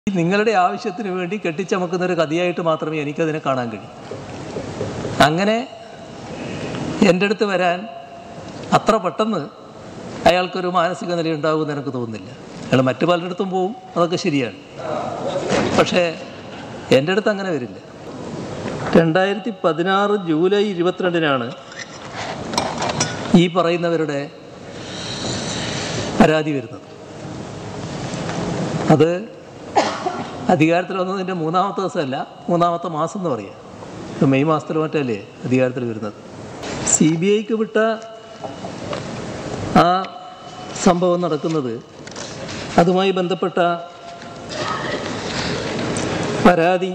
നിങ്ങളുടെ ആവശ്യത്തിന് വേണ്ടി കെട്ടിച്ചമക്കുന്ന ഒരു കഥയായിട്ട് മാത്രമേ എനിക്കതിനെ കാണാൻ കഴിയൂ അങ്ങനെ എൻ്റെ അടുത്ത് വരാൻ അത്ര പെട്ടെന്ന് അയാൾക്കൊരു മാനസിക നില ഉണ്ടാകുമെന്ന് എനിക്ക് തോന്നുന്നില്ല അയാൾ മറ്റു പലരിടത്തും പോവും അതൊക്കെ ശരിയാണ് പക്ഷേ എൻ്റെ അടുത്ത് അങ്ങനെ വരില്ല രണ്ടായിരത്തി പതിനാറ് ജൂലൈ ഇരുപത്തിരണ്ടിനാണ് ഈ പറയുന്നവരുടെ പരാതി വരുന്നത് അത് അധികാരത്തിൽ വന്നതിൻ്റെ മൂന്നാമത്തെ ദിവസമല്ല മൂന്നാമത്തെ മാസം എന്ന് പറയാം ഇപ്പം മെയ് മാസത്തിൽ മറ്റല്ലേ അധികാരത്തിൽ വരുന്നത് സി ബി ഐക്ക് വിട്ട ആ സംഭവം നടക്കുന്നത് അതുമായി ബന്ധപ്പെട്ട പരാതി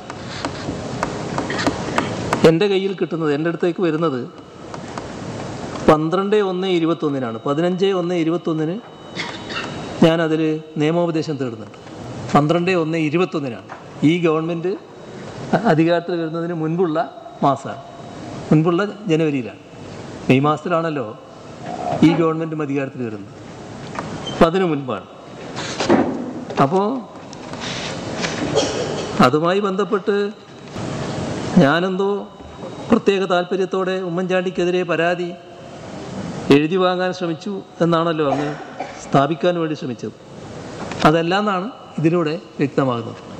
എൻ്റെ കയ്യിൽ കിട്ടുന്നത് എൻ്റെ അടുത്തേക്ക് വരുന്നത് പന്ത്രണ്ട് ഒന്ന് ഇരുപത്തൊന്നിനാണ് പതിനഞ്ച് ഒന്ന് ഇരുപത്തൊന്നിന് ഞാനതിൽ നിയമോപദേശം തേടുന്നുണ്ട് പന്ത്രണ്ട് ഒന്ന് ഇരുപത്തൊന്നിനാണ് ഈ ഗവൺമെൻറ് അധികാരത്തിൽ വരുന്നതിന് മുൻപുള്ള മാസമാണ് മുൻപുള്ള ജനുവരിയിലാണ് മെയ് മാസത്തിലാണല്ലോ ഈ ഗവൺമെൻറ്റും അധികാരത്തിൽ വരുന്നത് അപ്പം അതിനു മുൻപാണ് അപ്പോൾ അതുമായി ബന്ധപ്പെട്ട് ഞാനെന്തോ പ്രത്യേക താല്പര്യത്തോടെ ഉമ്മൻചാണ്ടിക്കെതിരെ പരാതി എഴുതി വാങ്ങാൻ ശ്രമിച്ചു എന്നാണല്ലോ അങ്ങ് സ്ഥാപിക്കാൻ വേണ്ടി ശ്രമിച്ചത് അതല്ല എന്നാണ് ഇതിലൂടെ വ്യക്തമാകുന്നത്